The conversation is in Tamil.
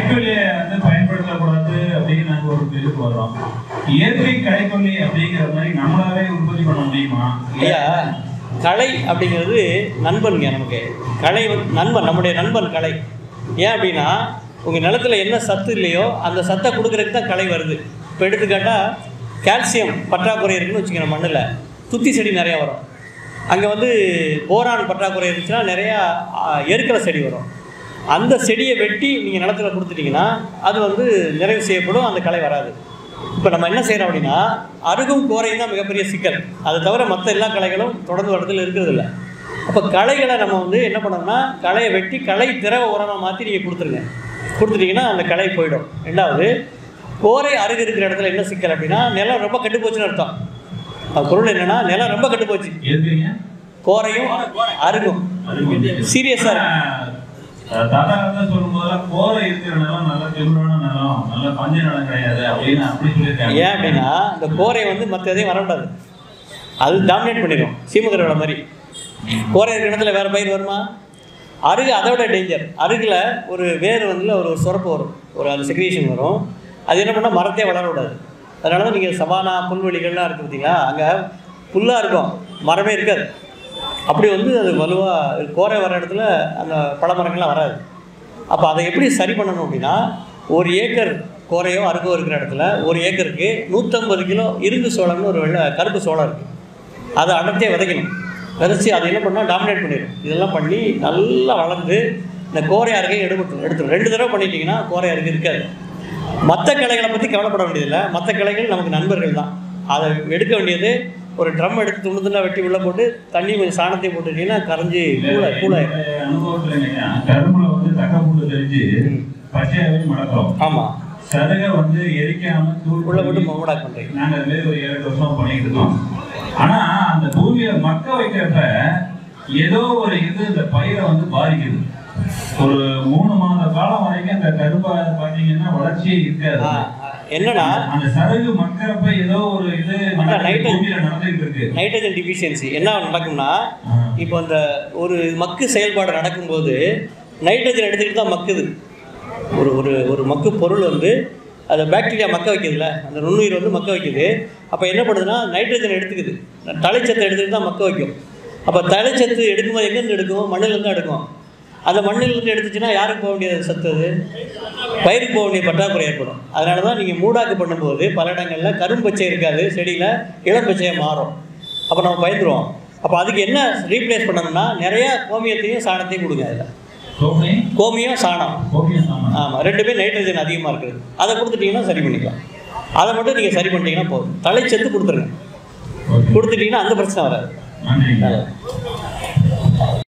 களைக்கொல்லியை வந்து பயன்படுத்தக்கூடாது அப்படின்னு நாங்க ஒரு இதுக்கு வர்றோம் இயற்கை களைக்கொல்லி அப்படிங்கிற மாதிரி நம்மளாவே உற்பத்தி பண்ண முடியுமா ஐயா கலை அப்படிங்கிறது நண்பனுங்க நமக்கு கலை வந்து நண்பன் நம்முடைய நண்பன் கலை ஏன் அப்படின்னா உங்கள் நிலத்துல என்ன சத்து இல்லையோ அந்த சத்தை கொடுக்கறதுக்கு தான் கலை வருது இப்போ எடுத்துக்காட்டால் கால்சியம் பற்றாக்குறை இருக்குன்னு வச்சுக்கோங்க மண்ணில் துத்தி செடி நிறையா வரும் அங்கே வந்து போரான் பற்றாக்குறை இருந்துச்சுன்னா நிறையா ஆ, எருக்கலை செடி வரும் அந்த செடியை வெட்டி நீங்கள் நிலத்துல கொடுத்துட்டீங்கன்னா அது வந்து நிறைவு செய்யப்படும் அந்த களை வராது இப்போ நம்ம என்ன செய்கிறோம் அப்படின்னா அருகும் கோரையும் தான் மிகப்பெரிய சிக்கல் அதை தவிர மற்ற எல்லா கலைகளும் தொடர்ந்து வரத்தில் இருக்கிறது இல்லை அப்போ களைகளை நம்ம வந்து என்ன பண்ணோம்னா களையை வெட்டி களை திரவ உரமாக மாற்றி நீங்கள் கொடுத்துருங்க கொடுத்துட்டீங்கன்னா அந்த களை போயிடும் ரெண்டாவது கோரை அருகு இருக்கிற இடத்துல என்ன சிக்கல் அப்படின்னா நிலம் ரொம்ப கெட்டு போச்சுன்னு அர்த்தம் அது பொருள் என்னன்னா நிலம் ரொம்ப கெட்டு போச்சு எதுங்க கோரையும் அருகும் சீரியஸாக இருக்கு அஹ் தாத்தா வந்து சொல்லும் போதெல்லாம் கோரை இருக்கிற நிலம் நல்ல தெளிவான நிலம் நல்ல பஞ்ச நிலம் கிடையாது அப்படின்னு அப்படி சொல்லியிருக்காங்க ஏன் அப்படின்னா இந்த கோரை வந்து மற்ற எதையும் வரக்கூடாது அது டாமினேட் பண்ணிடும் சீமகரோட மாதிரி கோரை இருக்கிற இடத்துல வேறு பயிர் வருமா அருகு அதை விட டேஞ்சர் அருகில் ஒரு வேர் வந்து ஒரு ஒரு சுரப்பு வரும் ஒரு அது செக்ரேஷன் வரும் அது என்ன பண்ணால் மரத்தே வளர விடாது அதனால தான் நீங்கள் சவானா புல்வெளிகள்லாம் இருக்குது பார்த்தீங்களா அங்கே புல்லாக இருக்கும் மரமே இருக்காது அப்படி வந்து அது வலுவாக கோரை வர இடத்துல அந்த பழ மரங்கள்லாம் வராது அப்போ அதை எப்படி சரி பண்ணணும் அப்படின்னா ஒரு ஏக்கர் கோரையோ அருகோ இருக்கிற இடத்துல ஒரு ஏக்கருக்கு நூற்றம்பது கிலோ இரும்பு சோளம்னு ஒரு வெள்ளை கருப்பு சோளம் இருக்குது அதை அடர்த்தியாக விதைக்கணும் விதைச்சி அதை என்ன பண்ணால் டாமினேட் பண்ணிடும் இதெல்லாம் பண்ணி நல்லா வளர்ந்து இந்த கோரை அருகையும் எடுபட்டு எடுத்துடும் ரெண்டு தடவை பண்ணிட்டீங்கன்னா கோரை அருகு இருக்காது மற்ற கிளைகளை பற்றி கவலைப்பட வேண்டியதில்லை மற்ற கிளைகள் நமக்கு நண்பர்கள் தான் அதை எடுக்க வேண்டியது ஒரு ட்ரம் எடுத்து துண்டு துண்டா வெட்டி உள்ளே போட்டு தண்ணி கொஞ்சம் சாணத்தையும் போட்டுட்டீங்கன்னா கரைஞ்சி கூல கூலாயிரும் என்னுடைய அனுபவத்துல என்னன்னா, கரும்புல வந்து தக்க புல்லு தெரிஞ்சு பச்சையாவே மடக்கிறோம் ஆமாம் சருகை வந்து எரிக்காம தூள் உள்ளே போட்டு பண்ணி மொமடாக் பண்ணுறீங்க நாங்க அது மாதிரி ஒரு ஏழு எட்டு வருஷமா பண்ணிட்டு இருக்கோம் ஆனா அந்த பூமியை மக்க வைக்கிறப்ப ஏதோ ஒரு இது இந்த பயிரை வந்து பாதிக்குது ஒரு மூணு மாத காலம் வரைக்கும் அந்த கரும்பை பாத்தீங்கன்னா வளர்ச்சியே இருக்காது ஆ, ஆ. என்னன்னா அந்த சருகு மக்கறப்ப ஏதோ ஒரு இது நடக்குது, night- பூமியில நடந்துகிட்டு இருக்கு நைட்ரஜன் டிஃபிஷியன்சி என்ன நடக்கும்னா ஆ. இப்போ அந்த ஒரு மக்கு செயல்பாடு நடக்கும்போது நைட்ரஜன் எடுத்துக்கிட்டு தான் மக்குது ஒரு ஒரு ஒரு மக்கு பொருள் வந்து அதை பாக்டீரியா மக்க வைக்குதுல்ல அந்த நுண்ணுயிர் வந்து மக்க வைக்குது அப்போ என்ன பண்ணுதுன்னா நைட்ரஜன் எடுத்துக்குது தலைச்சத்தை எடுத்துக்கிட்டு தான் மக்க வைக்கும் அப்போ தலைச்சத்து எடுக்கும்போது எங்கேருந்து எடுக்கும் மண்ணிலேருந்து எடுக்கும் அந்த மண்ணிலிருந்து எடுத்துச்சுன்னா யாருக்கு போக வேண்டியது சத்து அது பயிருக்கு போக வேண்டிய பற்றாக்குறை ஏற்படும் அதனால தான் நீங்கள் மூடாக்கு பண்ணும்போது பல இடங்களில் கரும்பச்சை இருக்காது செடியில் இளம்பச்சையாக மாறும் அப்போ நம்ம பயந்துருவோம் அப்போ அதுக்கு என்ன ரீப்ளேஸ் பண்ணணும்னா நிறைய கோமியத்தையும் சாணத்தையும் கொடுங்க அதில் சோமை கோமியம் சாணம் கோமியம் சாமான் ஆமாம் ரெண்டுமே நைட்ரஜன் அதிகமாக இருக்குது அதை கொடுத்துட்டீங்கன்னா சரி பண்ணிக்கலாம் அதை மட்டும் நீங்கள் சரி பண்ணிட்டீங்கன்னா போதும் தலைச்சத்து கொடுத்துருங்க ஓகே கொடுத்துட்டீங்கன்னா அந்த பிரச்சனை வராது நன்றிங்க நல்லது